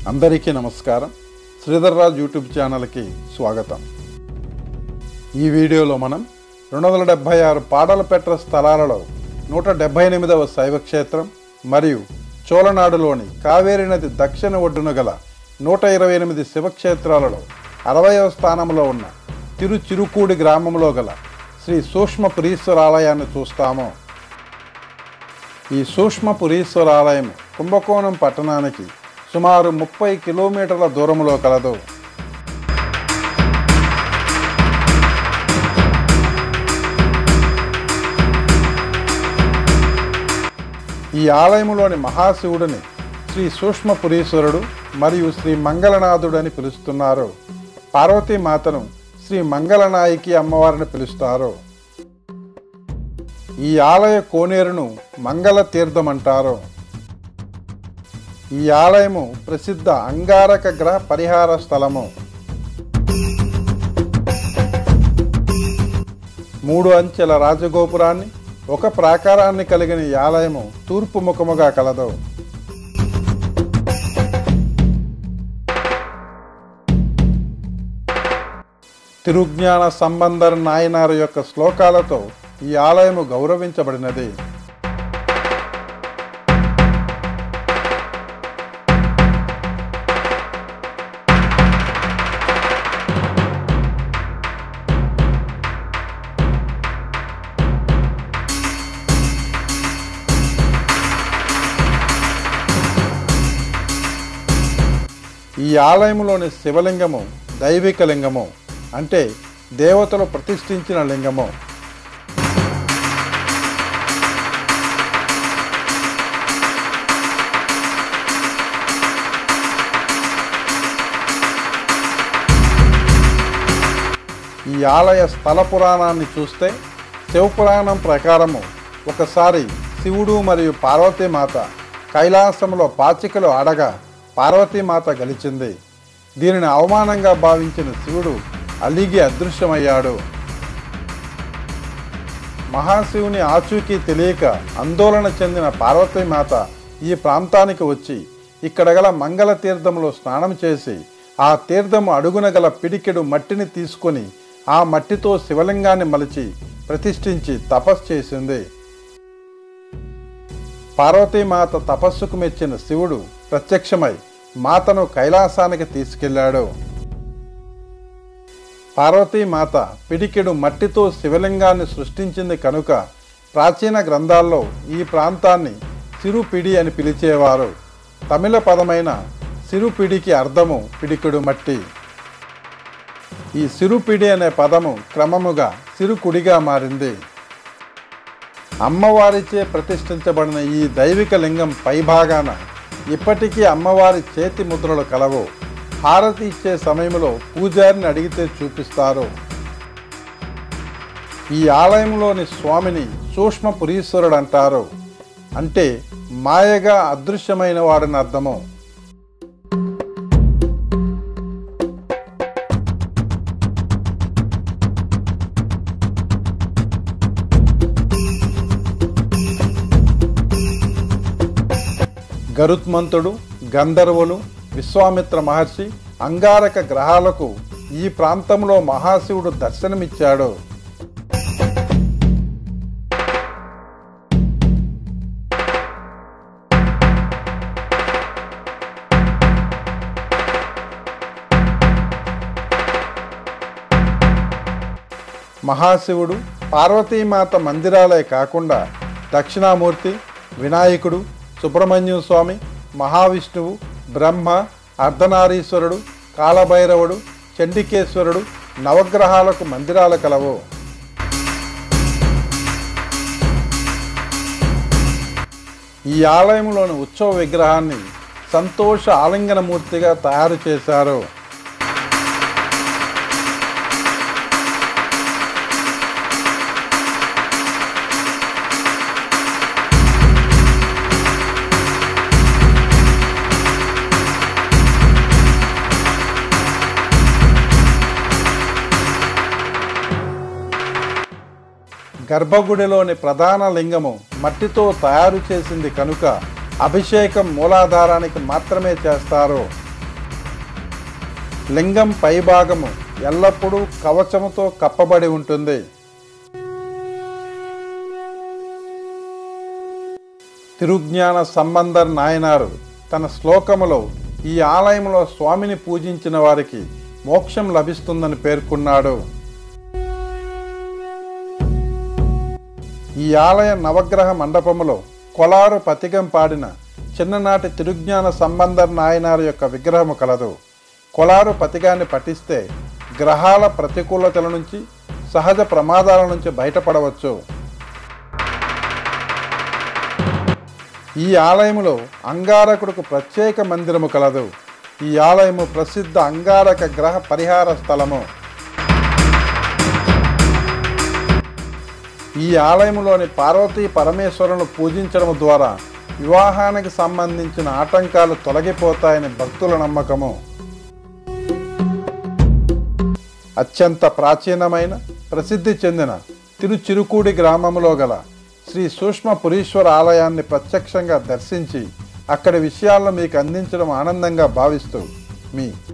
అందరికీ నమస్కారం శ్రీధర్ రాజ్ యూట్యూబ్ ఛానల్కి స్వాగతం ఈ వీడియోలో మనం రెండు వందల డెబ్భై ఆరు పాడలపెట్ర స్థలాలలో నూట డెబ్భై ఎనిమిదవ శైవక్షేత్రం మరియు చోళనాడులోని కావేరీ నది దక్షిణ ఒడ్డున గల నూట ఇరవై ఎనిమిది శివక్షేత్రాలలో అరవయవ స్థానంలో ఉన్న తిరుచిరుకూడి గ్రామంలో గల శ్రీ సూక్ష్మ పురీశ్వర ఆలయాన్ని చూస్తాము ఈ సూక్ష్మపురీశ్వర ఆలయం కుంభకోణం పట్టణానికి సుమారు ముప్పై కిలోమీటర్ల దూరంలో కలదు ఈ ఆలయములోని మహాశివుడిని శ్రీ సూక్ష్మపురీశ్వరుడు మరియు శ్రీ మంగళనాథుడు అని పిలుస్తున్నారు పార్వతీమాతను శ్రీ మంగళనాయకి అమ్మవారిని పిలుస్తారు ఈ ఆలయ కోనేరును మంగళ తీర్థం అంటారు ఈ ఆలయము ప్రసిద్ధ అంగారక గ్రహ పరిహార స్థలము మూడు అంచెల రాజగోపురాన్ని ఒక ప్రాకారాన్ని కలిగిన ఈ ఆలయము తూర్పు ముఖముగా కలదు తిరుజ్ఞాన సంబంధర్ నాయనారు యొక్క శ్లోకాలతో ఈ ఆలయము గౌరవించబడినది ఈ ఆలయంలోని శివలింగము దైవిక లింగము అంటే దేవతలు ప్రతిష్ఠించిన లింగము ఈ ఆలయ స్థల పురాణాన్ని చూస్తే శివపురాణం ప్రకారము ఒకసారి శివుడు మరియు పార్వతీమాత కైలాసంలో పాచికలు ఆడగా పార్వతీమాత గెలిచింది దీనిని అవమానంగా భావించిన శివుడు అలిగి అదృశ్యమయ్యాడు మహాశివుని ఆచూకీ తెలియక ఆందోళన చెందిన పార్వతీమాత ఈ ప్రాంతానికి వచ్చి ఇక్కడ గల మంగళ తీర్థంలో స్నానం చేసి ఆ తీర్థము అడుగున గల పిడికెడు మట్టిని తీసుకొని ఆ మట్టితో శివలింగాన్ని మలిచి ప్రతిష్ఠించి తపస్సు చేసింది పార్వతీమాత తపస్సుకు మెచ్చిన శివుడు ప్రత్యక్షమై మాతను కైలాసానికి తీసుకెళ్లాడు పార్వతీమాత పిడికెడు మట్టితో శివలింగాన్ని సృష్టించింది కనుక ప్రాచీన గ్రంథాల్లో ఈ ప్రాంతాన్ని సిరుపిడి అని పిలిచేవారు తమిళ పదమైన సిరుపిడికి అర్థము పిడికెడు మట్టి ఈ సిరుపిడి అనే పదము క్రమముగా సిరుకుడిగా మారింది అమ్మవారిచే ప్రతిష్ఠించబడిన ఈ దైవిక లింగం పైభాగాన ఇప్పటికీ అమ్మవారి చేతి ముద్రలు కలవు హారతి ఇచ్చే సమయంలో పూజారిని అడిగితే చూపిస్తారు ఈ ఆలయంలోని స్వామిని సూక్ష్మ పురీశ్వరుడు అంటారు అంటే మాయగా అదృశ్యమైన వాడని అర్థము గరుత్మంతుడు గంధర్వులు విశ్వామిత్ర మహర్షి అంగారక గ్రహాలకు ఈ ప్రాంతంలో మహాశివుడు దర్శనమిచ్చాడు మహాశివుడు పార్వతీమాత మందిరాలే కాకుండా దక్షిణామూర్తి వినాయకుడు సుబ్రహ్మణ్యం స్వామి మహావిష్ణువు బ్రహ్మ అర్ధనారీశ్వరుడు కాలభైరవుడు చండికేశ్వరుడు నవగ్రహాలకు మందిరాలు కలవు ఈ ఆలయంలోని ఉత్సవ విగ్రహాన్ని సంతోష ఆలింగనమూర్తిగా తయారు చేశారు గర్భగుడిలోని ప్రధాన లింగము మట్టితో తయారు చేసింది కనుక అభిషేకం మూలాధారానికి మాత్రమే చేస్తారు లింగం పైభాగము ఎల్లప్పుడూ కవచముతో కప్పబడి ఉంటుంది తిరుజ్ఞాన సంబంధర్ నాయనారు తన శ్లోకములో ఈ ఆలయంలో స్వామిని పూజించిన వారికి మోక్షం లభిస్తుందని పేర్కొన్నాడు ఈ ఆలయ నవగ్రహ మండపములో కొలారు పతికం పాడిన చిన్ననాటి తిరుజ్ఞాన సంబంధర్ నాయనారు యొక్క విగ్రహము కలదు కొలారు పతికాన్ని పఠిస్తే గ్రహాల ప్రతికూలతల నుంచి సహజ ప్రమాదాల నుంచి బయటపడవచ్చు ఈ ఆలయములో అంగారకుడుకు ప్రత్యేక మందిరము కలదు ఈ ఆలయము ప్రసిద్ధ అంగారక గ్రహ పరిహార స్థలము ఈ ఆలయములోని పార్వతీ పరమేశ్వరులను పూజించడం ద్వారా వివాహానికి సంబంధించిన ఆటంకాలు తొలగిపోతాయని భక్తుల నమ్మకము అత్యంత ప్రాచీనమైన ప్రసిద్ధి చెందిన తిరుచిరుకూడి గ్రామంలో గల శ్రీ సూక్ష్మ పురీశ్వర ఆలయాన్ని ప్రత్యక్షంగా దర్శించి అక్కడి విషయాలను మీకు అందించడం ఆనందంగా భావిస్తూ మీ